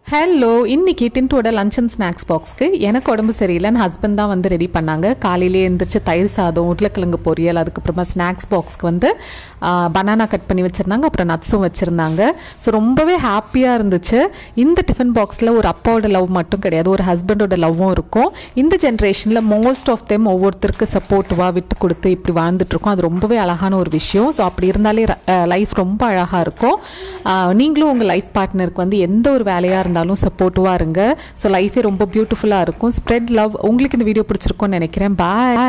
hello இன்னைக்கு டின்ட்டோட lunch and snacks பாக்ஸ்க்கு எனக்கு உடம்பு சரியில்லைன்னு ஹஸ்பண்ட் தான் வந்து ரெடி பண்ணாங்க காலையிலே எழுந்திரிச்சு தயிர் சாதம் உருளைக்கிழங்கு பொரியல் அதுக்கப்புறமா ஸ்நாக்ஸ் பாக்ஸ்க்கு வந்து பனானா கட் பண்ணி வச்சுருந்தாங்க அப்புறம் நட்ஸும் வச்சுருந்தாங்க ஸோ ரொம்பவே ஹாப்பியாக இருந்துச்சு இந்த டிஃபன் பாக்ஸில் ஒரு அப்பாவோட லவ் மட்டும் கிடையாது ஒரு ஹஸ்பண்டோட லவ்வும் இருக்கும் இந்த ஜென்ரேஷனில் மோஸ்ட் ஆஃப் தெம் ஒவ்வொருத்தருக்கு சப்போர்ட்டிவாக விட்டு கொடுத்து இப்படி வாழ்ந்துட்டுருக்கோம் அது ரொம்பவே அழகான ஒரு விஷயம் ஸோ அப்படி இருந்தாலே லைஃப் ரொம்ப அழகாக இருக்கும் ஆஹ் நீங்களும் உங்கள் லைஃப் பார்ட்னருக்கு வந்து எந்த ஒரு வேலையாக இருந்தாலும் சப்போர்ட்டிவாக இருங்க ஸோ லைஃபே ரொம்ப பியூட்டிஃபுல்லாக இருக்கும் ஸ்ப்ரெட் லவ் உங்களுக்கு இந்த வீடியோ பிடிச்சிருக்கும்னு நினைக்கிறேன் பாய்